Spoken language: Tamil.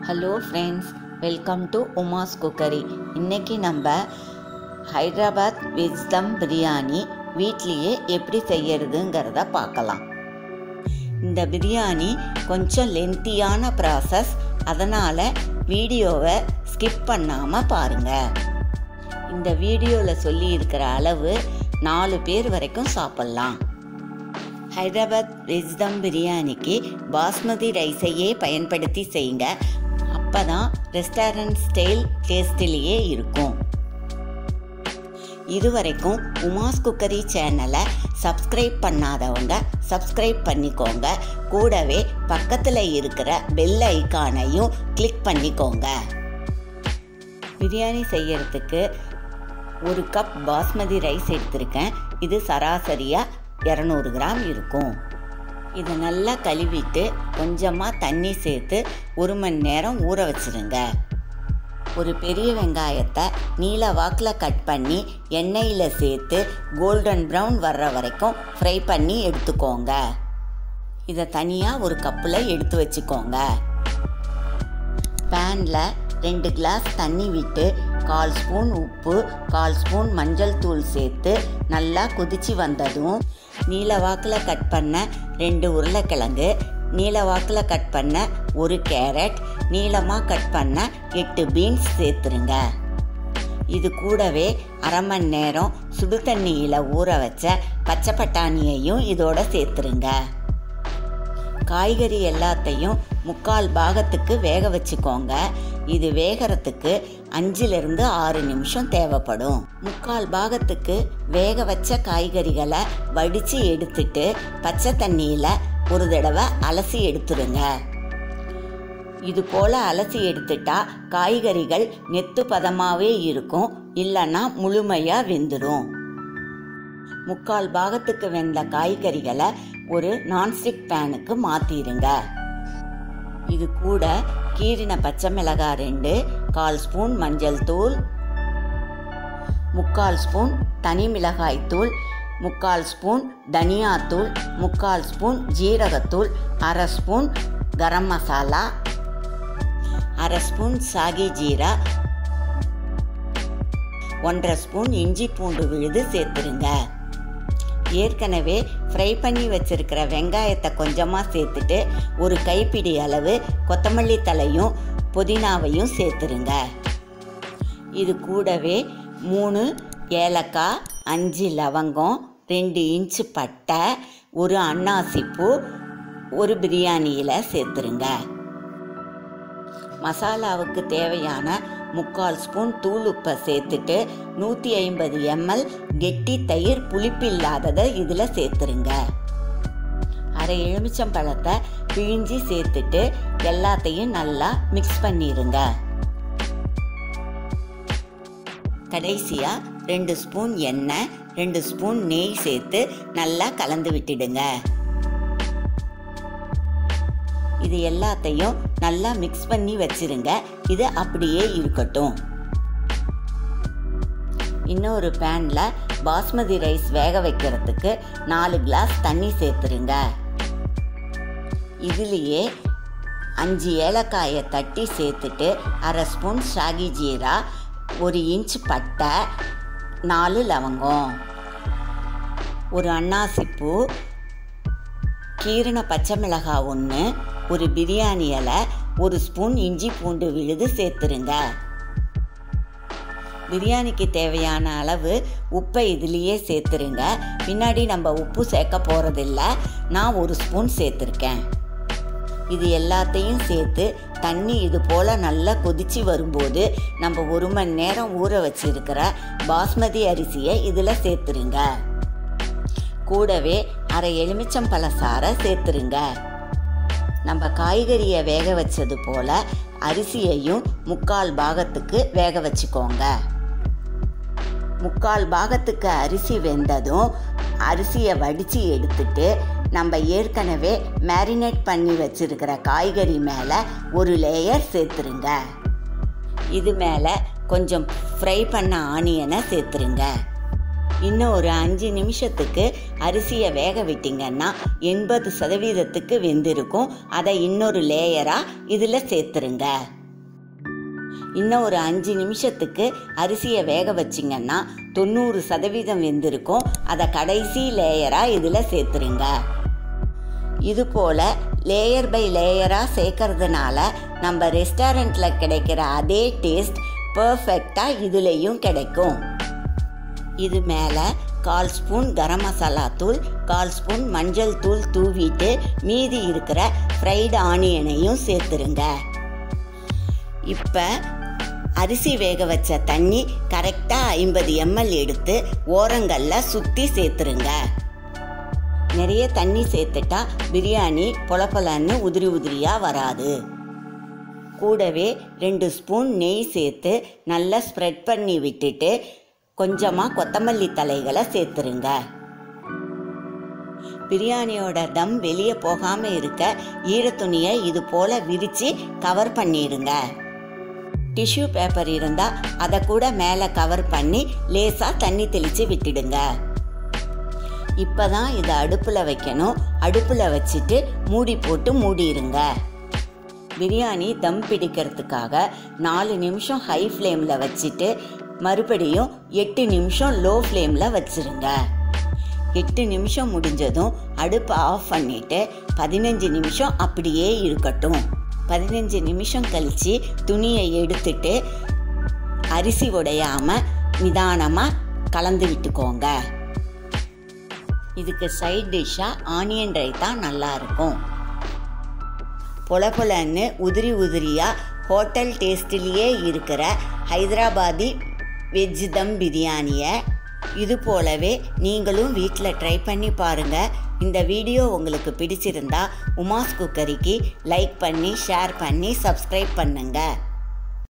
hello friends welcome to Uma's cookery இன்றைக்கி நம்ம ஹைதராபாத் வெஜ் தம் பிரியாணி வீட்லேயே எப்படி செய்யறதுங்கிறத பார்க்கலாம் இந்த பிரியாணி கொஞ்சம் லென்த்தியான ப்ராசஸ் அதனால் வீடியோவை ஸ்கிப் பண்ணாமல் பாருங்கள் இந்த வீடியோவில் சொல்லியிருக்கிற அளவு நாலு பேர் வரைக்கும் சாப்பிட்லாம் ஹைதராபாத் வெஜ் தம் பிரியாணிக்கு பாஸ்மதி ரைஸையே பயன்படுத்தி செய்யுங்க அப்போ தான் ரெஸ்டாரண்ட் ஸ்டைல் டேஸ்டிலேயே இருக்கும் இதுவரைக்கும் உமாஸ் குக்கரி சேனலை சப்ஸ்கிரைப் பண்ணாதவங்க சப்ஸ்கிரைப் பண்ணிக்கோங்க கூடவே பக்கத்தில் இருக்கிற பெல் ஐக்கானையும் கிளிக் பண்ணிக்கோங்க பிரியாணி செய்யறதுக்கு ஒரு கப் பாஸ்மதி ரைஸ் எடுத்திருக்கேன் இது சராசரியாக இரநூறு கிராம் இருக்கும் இதை நல்லா கழுவிட்டு கொஞ்சமாக தண்ணி சேர்த்து ஒரு மணி நேரம் ஊற வச்சுருங்க ஒரு பெரிய வெங்காயத்தை நீல வாக்கில் கட் பண்ணி எண்ணெயில் சேர்த்து கோல்டன் ப்ரௌன் வர்ற வரைக்கும் ஃப்ரை பண்ணி எடுத்துக்கோங்க இதை தனியாக ஒரு கப்பில் எடுத்து வச்சுக்கோங்க பேனில் ரெண்டு கிளாஸ் தண்ணி விட்டு கால் ஸ்பூன் உப்பு கால் ஸ்பூன் மஞ்சள் தூள் சேர்த்து நல்லா கொதிச்சு வந்ததும் நீல வாக்கில் கட் பண்ண ரெண்டு உருளைக்கிழங்கு நீல வாக்கில் கட் பண்ண ஒரு கேரட் நீளமாக கட் பண்ண எட்டு பீன்ஸ் சேர்த்துருங்க இது கூடவே அரை மணி நேரம் சுடு தண்ணியில் ஊற வச்ச பச்சை பட்டாணியையும் இதோட சேர்த்துருங்க காய்கறி எல்லாத்தையும் முக்கால் பாகத்துக்கு வேக வச்சுக்கோங்க இது வேகிறதுக்கு அஞ்சிலிருந்து ஆறு நிமிஷம் தேவைப்படும் முக்கால் பாகத்துக்கு வேக வச்ச காய்கறிகளை வடித்து எடுத்துட்டு பச்சை தண்ணியில் ஒரு தடவை அலசி எடுத்துருங்க இது போல் அலசி எடுத்துட்டா காய்கறிகள் நெத்து பதமாகவே இருக்கும் இல்லைன்னா முழுமையாக வெந்துடும் முக்கால் பாகத்துக்கு வெந்த காய்கறிகளை ஒரு நான்ஸ்டிக் பேனுக்கு மாற்றிடுங்க இது கூட கீரின பச்சை மிளகாய் ரெண்டு கால் ஸ்பூன் மஞ்சள் தூள் முக்கால் ஸ்பூன் தனி மிளகாய் தூள் முக்கால் ஸ்பூன் தனியாத்தூள் முக்கால் ஸ்பூன் ஜீரகத்தூள் அரை ஸ்பூன் கரம் மசாலா அரை ஸ்பூன் சாகி ஜீரா ஒன்றரை ஸ்பூன் இஞ்சி பூண்டு விழுது சேர்த்துருங்க ஏற்கனவே ஃப்ரை பண்ணி வச்சிருக்கிற வெங்காயத்தை கொஞ்சமாக சேர்த்துட்டு ஒரு கைப்பிடி அளவு கொத்தமல்லி தலையும் புதினாவையும் சேர்த்துருங்க இது கூடவே மூணு ஏலக்காய் அஞ்சு லவங்கம் ரெண்டு இன்ச்சு பட்டை ஒரு அன்னாசிப்பூ ஒரு பிரியாணியில் சேர்த்துருங்க மசாலாவுக்கு தேவையான முக்கால் ஸ்பூன் தூள் உப்பை சேர்த்துட்டு நூற்றி ஐம்பது எம்எல் கெட்டி தயிர் புளிப்பில்லாததை இதில் சேர்த்துருங்க அரை எலுமிச்சம்பழத்தை பிழிஞ்சி சேர்த்துட்டு எல்லாத்தையும் நல்லா மிக்ஸ் பண்ணிடுங்க கடைசியாக ரெண்டு ஸ்பூன் எண்ணெய் ரெண்டு ஸ்பூன் நெய் சேர்த்து நல்லா கலந்து விட்டுடுங்க இது எல்லாத்தையும் நல்லா மிக்ஸ் பண்ணி வச்சிருங்க இது அப்படியே இருக்கட்டும் இன்னொரு பேனில் பாஸ்மதி ரைஸ் வேக வைக்கிறதுக்கு நாலு கிளாஸ் தண்ணி சேர்த்துருங்க இதுலேயே அஞ்சு ஏலக்காயை தட்டி சேர்த்துட்டு அரை ஸ்பூன் ஷாகி ஜீரா ஒரு இன்ச் பட்டை நாலு லவங்கம் ஒரு அன்னாசிப்பூ கீரின பச்சை மிளகாய் ஒன்று ஒரு பிரியாணி இலை ஒரு ஸ்பூன் இஞ்சி பூண்டு விழுது சேர்த்துருங்க பிரியாணிக்கு தேவையான அளவு உப்பை இதுலேயே சேர்த்துருங்க பின்னாடி நம்ம உப்பு சேர்க்க போகிறதில்ல நான் ஒரு ஸ்பூன் சேர்த்துருக்கேன் இது எல்லாத்தையும் சேர்த்து தண்ணி இது போல் நல்லா கொதிச்சு வரும்போது நம்ம ஒரு மணி நேரம் ஊற வச்சிருக்கிற பாஸ்மதி அரிசியை இதில் சேர்த்துருங்க கூடவே அரை எலுமிச்சம்பழ சாறை சேர்த்துருங்க நம்ம காய்கறியை வேக வச்சது போல் அரிசியையும் முக்கால் பாகத்துக்கு வேக வச்சுக்கோங்க முக்கால் பாகத்துக்கு அரிசி வெந்ததும் அரிசியை வடித்து எடுத்துட்டு நம்ம ஏற்கனவே மேரினேட் பண்ணி வச்சிருக்கிற காய்கறி மேலே ஒரு லேயர் சேர்த்துருங்க இது மேலே கொஞ்சம் ஃப்ரை பண்ண ஆனியனை சேர்த்துருங்க இன்னும் ஒரு அஞ்சு நிமிஷத்துக்கு அரிசியை வேக விட்டீங்கன்னா எண்பது சதவீதத்துக்கு வெந்திருக்கும் அதை இன்னொரு லேயராக இதில் சேர்த்துருங்க இன்னும் ஒரு அஞ்சு நிமிஷத்துக்கு அரிசியை வேக வச்சிங்கன்னா தொண்ணூறு சதவீதம் வெந்திருக்கும் அதை கடைசி லேயராக இதில் சேர்த்துருங்க இது போல் லேயர் பை லேயராக சேர்க்கறதுனால நம்ம ரெஸ்டாரண்ட்டில் கிடைக்கிற அதே டேஸ்ட் பர்ஃபெக்டாக இதுலேயும் கிடைக்கும் இது மேலே கால் ஸ்பூன் கரம் மசாலா தூள் கால் ஸ்பூன் மஞ்சள் தூள் தூவிட்டு மீதி இருக்கிற ஃப்ரைடு ஆனியனையும் சேர்த்துருங்க இப்போ அரிசி வேக வச்ச தண்ணி கரெக்டாக ஐம்பது எம்எல் எடுத்து ஓரங்களில் சுற்றி சேர்த்துருங்க நிறைய தண்ணி சேர்த்துட்டா பிரியாணி பொலப்பலன்னு உதிரி உதிரியாக வராது கூடவே ரெண்டு ஸ்பூன் நெய் சேர்த்து நல்லா ஸ்ப்ரெட் பண்ணி விட்டுட்டு கொஞ்சமாக கொத்தமல்லி தலைகளை சேர்த்துருங்க பிரியாணியோட தம் வெளியே போகாமல் இருக்க ஈரத்துணியை இது போல் விரித்து கவர் பண்ணிடுங்க டிஷ்யூ பேப்பர் இருந்தால் அதை கூட மேலே கவர் பண்ணி லேசாக தண்ணி தெளித்து விட்டுடுங்க இப்போ தான் இதை அடுப்பில் வைக்கணும் அடுப்பில் வச்சுட்டு மூடி போட்டு மூடிடுங்க பிரியாணி தம் பிடிக்கிறதுக்காக நாலு நிமிஷம் ஹை ஃப்ளேமில் வச்சுட்டு மறுபடியும் எட்டு நிமிஷம் லோ ஃப்ளேமில் வச்சுருங்க எட்டு நிமிஷம் முடிஞ்சதும் அடுப்பை ஆஃப் பண்ணிவிட்டு பதினஞ்சு நிமிஷம் அப்படியே இருக்கட்டும் பதினஞ்சு நிமிஷம் கழித்து துணியை எடுத்துட்டு அரிசி உடையாமல் நிதானமாக கலந்து விட்டுக்கோங்க இதுக்கு சைட் டிஷ்ஷாக ஆனியன் ரைத்தா நல்லாயிருக்கும் பொல பொலன்னு உதிரி உதிரியாக ஹோட்டல் டேஸ்ட்லேயே இருக்கிற ஹைதராபாதி வெஜ் தம் பிரியாணியை இது போலவே நீங்களும் வீட்டில் ட்ரை பண்ணி பாருங்கள் இந்த வீடியோ உங்களுக்கு பிடிச்சிருந்தா உமாஸ் குக்கரிக்கு லைக் பண்ணி ஷேர் பண்ணி சப்ஸ்கிரைப் பண்ணுங்கள்